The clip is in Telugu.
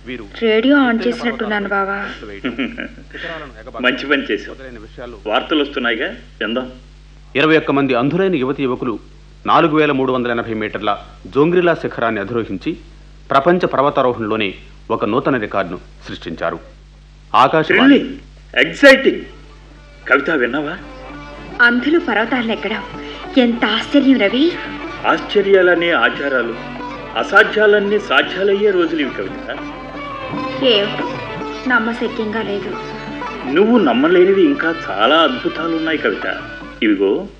వీరు రేడియో ఆన్ చేసినట్టున్నాను బావా మంచి పని చేసావు వార్తలు వస్తున్నాయిగా విందాం ఇరవై ఒక్క మంది అంధులైన యువతి యువకులు నాలుగు వేల మూడు వందల ఎనభై మీటర్ల జోంగ్రిలా శిఖరాన్ని అధిరోహించి ప్రపంచ పర్వతారోహణలోనే ఒక నూతన రికార్డును సృష్టించారు ఆకాశవాణి ఎగ్జైటింగ్ కవిత విన్నావా అంధులు పర్వతాలను ఎక్కడం ఎంత ఆశ్చర్యం రవి ఆశ్చర్యాలనే ఆచారాలు అసాధ్యాలన్నీ సాధ్యాలయ్యే రోజులు ఇవి కవిత ఏమిటో నమ్మశక్యంగా లేదు నువ్వు నమ్మలేనివి ఇంకా చాలా అద్భుతాలు ఉన్నాయి కవిత ఇవిగో